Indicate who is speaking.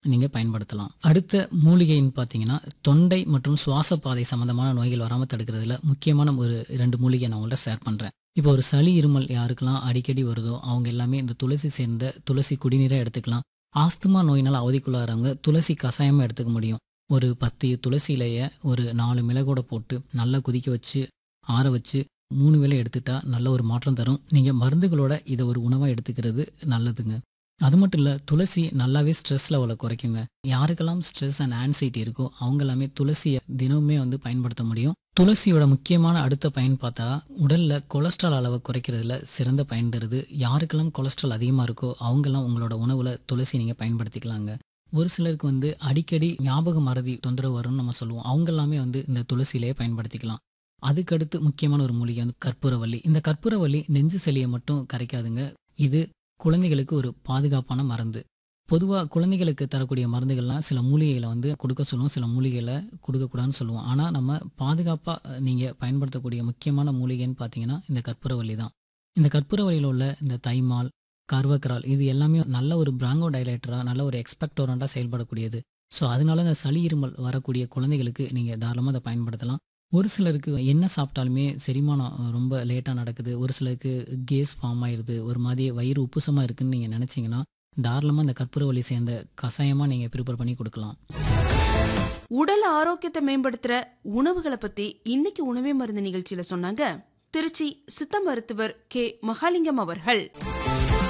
Speaker 1: நீங்க பயன்படுத்தலாம் அடுத்த மூலிகைன்னு பார்த்தீங்கன்னா தொண்டை மற்றும் சுவாச பாதை சம்பந்தமான நோய்கள் வராமல் தடுக்கிறதுல முக்கியமான ஒரு ரெண்டு மூலிகை நான் உங்கள்ட்ட ஷேர் பண்றேன் இப்போ ஒரு சளி இருமல் யாருக்கெல்லாம் அடிக்கடி வருதோ அவங்க எல்லாமே இந்த துளசி சேர்ந்த துளசி குடிநீரை எடுத்துக்கலாம் ஆஸ்துமா நோயினால் அவதிக்குள்ளாகிறவங்க துளசி கஷாயமா எடுத்துக்க முடியும் ஒரு பத்து துளசி இலைய ஒரு நாலு மிளகோட போட்டு நல்லா கொதிக்க வச்சு ஆற வச்சு மூணு வேளை எடுத்துட்டா நல்ல ஒரு மாற்றம் தரும் நீங்க மருந்துகளோட இதை ஒரு உணவா எடுத்துக்கிறது நல்லதுங்க அது மட்டும் இல்ல துளசி நல்லாவே ஸ்ட்ரெஸ் லெவலை குறைக்குங்க யாருக்கெல்லாம் ஸ்ட்ரெஸ் அண்ட் ஆன்சைட்டி இருக்கோ அவங்க எல்லாமே துளசியை தினமுமே வந்து பயன்படுத்த முடியும் துளசியோட முக்கியமான அடுத்த பயன் பார்த்தா உடல்ல கொலஸ்ட்ரால் அளவை குறைக்கிறதுல சிறந்த பயன் தருது யாருக்கெல்லாம் கொலஸ்ட்ரால் அதிகமா இருக்கோ அவங்கெல்லாம் உங்களோட உணவுல துளசி நீங்க பயன்படுத்திக்கலாங்க ஒரு சிலருக்கு வந்து அடிக்கடி ஞாபக மறதி தொந்தரவு வரும்னு நம்ம சொல்லுவோம் அவங்க எல்லாமே வந்து இந்த துளசியிலேயே பயன்படுத்திக்கலாம் அதுக்கடுத்து முக்கியமான ஒரு மூலிகை வந்து கற்பூரவள்ளி இந்த கற்பூரவள்ளி நெஞ்சு சளியை மட்டும் கரைக்காதுங்க இது குழந்தைகளுக்கு ஒரு பாதுகாப்பான மருந்து பொதுவாக குழந்தைகளுக்கு தரக்கூடிய மருந்துகள்லாம் சில மூலிகைகளை வந்து கொடுக்க சொல்லுவோம் சில மூலிகைகளை கொடுக்கக்கூடாதுன்னு சொல்லுவோம் ஆனால் நம்ம பாதுகாப்பாக நீங்கள் பயன்படுத்தக்கூடிய முக்கியமான மூலிகைன்னு பார்த்தீங்கன்னா இந்த கற்பூரவள்ளி தான் இந்த கற்பூரவள்ளியில் உள்ள இந்த தைமால் கர்வக்கரால் இது எல்லாமே நல்ல ஒரு பிராங்கோ டைலேட்டராக நல்ல ஒரு எக்ஸ்பெக்டோரண்டாக செயல்படக்கூடியது ஸோ அதனால இந்த சளி இருமல் வரக்கூடிய குழந்தைகளுக்கு நீங்கள் தாராளமாக அதை பயன்படுத்தலாம் ஒரு சிலருக்கு என்ன சாப்பிட்டாலுமே செரிமானம் ரொம்ப லேட்டாக நடக்குது ஒரு சிலருக்கு கேஸ் ஃபார்ம் ஆயிடுது ஒரு மாதிரி வயிறு உப்புசமாக இருக்குன்னு நீங்கள் நினச்சிங்கன்னா தாராளமாக இந்த கற்பூரவள்ளி சேர்ந்த கஷாயமாக நீங்கள் ப்ரிப்பேர் பண்ணி கொடுக்கலாம்
Speaker 2: உடல் ஆரோக்கியத்தை மேம்படுத்துற உணவுகளை பத்தி இன்னைக்கு உணவே மருந்து நிகழ்ச்சியில சொன்னாங்க திருச்சி சித்த மருத்துவர் கே மகாலிங்கம் அவர்கள்